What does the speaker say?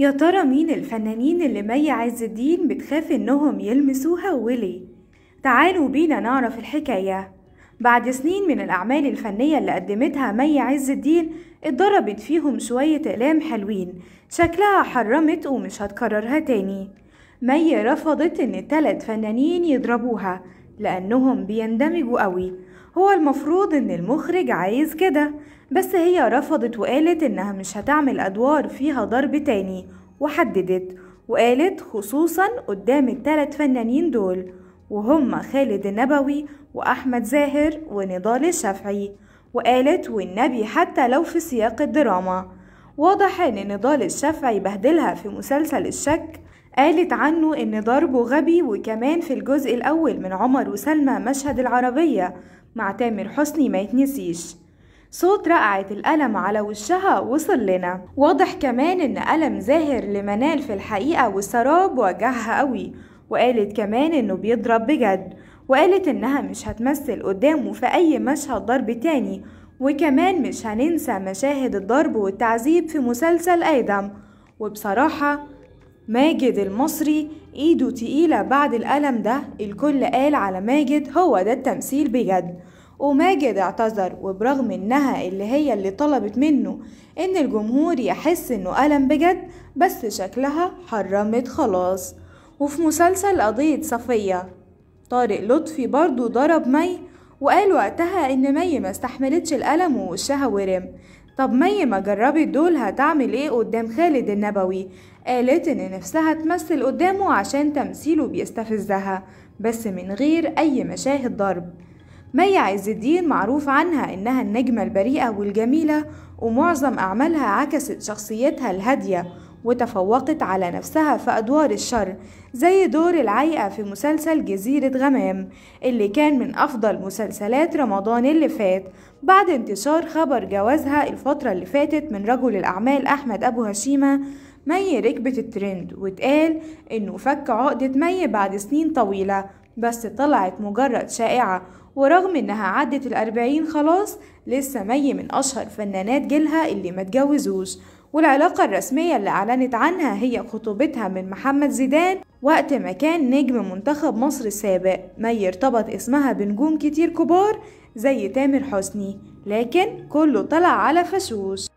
يا ترى مين الفنانين اللي مي عز الدين بتخاف إنهم يلمسوها وليه؟ تعالوا بينا نعرف الحكاية بعد سنين من الأعمال الفنية اللي قدمتها مي عز الدين اتضربت فيهم شوية أقلام حلوين شكلها حرمت ومش هتكررها تاني مي رفضت إن التلات فنانين يضربوها لأنهم بيندمجوا قوي هو المفروض إن المخرج عايز كده بس هي رفضت وقالت إنها مش هتعمل أدوار فيها ضرب تاني وحددت وقالت خصوصا قدام التلات فنانين دول وهم خالد النبوي وأحمد زاهر ونضال الشافعي وقالت والنبي حتى لو في سياق الدراما واضح ان نضال الشافعي بهدلها في مسلسل الشك قالت عنه ان ضربه غبي وكمان في الجزء الاول من عمر وسلمى مشهد العربية مع تامر حسني ما يتنسيش صوت رقعة الألم على وشها وصل لنا واضح كمان ان ألم زاهر لمنال في الحقيقة والسراب وجعها قوي وقالت كمان انه بيضرب بجد وقالت انها مش هتمثل قدامه في اي مشهد ضرب تاني وكمان مش هننسى مشاهد الضرب والتعذيب في مسلسل آدم وبصراحة ماجد المصري ايده تقيلة بعد الألم ده الكل قال على ماجد هو ده التمثيل بجد وماجد اعتذر وبرغم انها اللي هي اللي طلبت منه ان الجمهور يحس انه ألم بجد بس شكلها حرمت خلاص وفي مسلسل قضية صفية طارق لطفي برضو ضرب مي وقال وقتها ان مي ما استحملتش الألم ووشها ورم طب مي ما جربت دول هتعمل ايه قدام خالد النبوي قالت ان نفسها تمثل قدامه عشان تمثيله بيستفزها بس من غير اي مشاهد ضرب مي عز الدين معروف عنها انها النجمة البريئة والجميلة ومعظم اعمالها عكست شخصيتها الهادية وتفوقت على نفسها في أدوار الشر زي دور العيقة في مسلسل جزيرة غمام اللي كان من أفضل مسلسلات رمضان اللي فات بعد انتشار خبر جوازها الفترة اللي فاتت من رجل الأعمال أحمد أبو هشيمة مي ركبت الترند واتقال إنه فك عقدة مي بعد سنين طويلة بس طلعت مجرد شائعة ورغم إنها عدت الأربعين خلاص لسه مي من أشهر فنانات جيلها اللي ما اتجوزوش والعلاقة الرسمية اللي أعلنت عنها هي خطوبتها من محمد زيدان وقت ما كان نجم منتخب مصر السابق مي ارتبط اسمها بنجوم كتير كبار زي تامر حسني لكن كله طلع على فشوش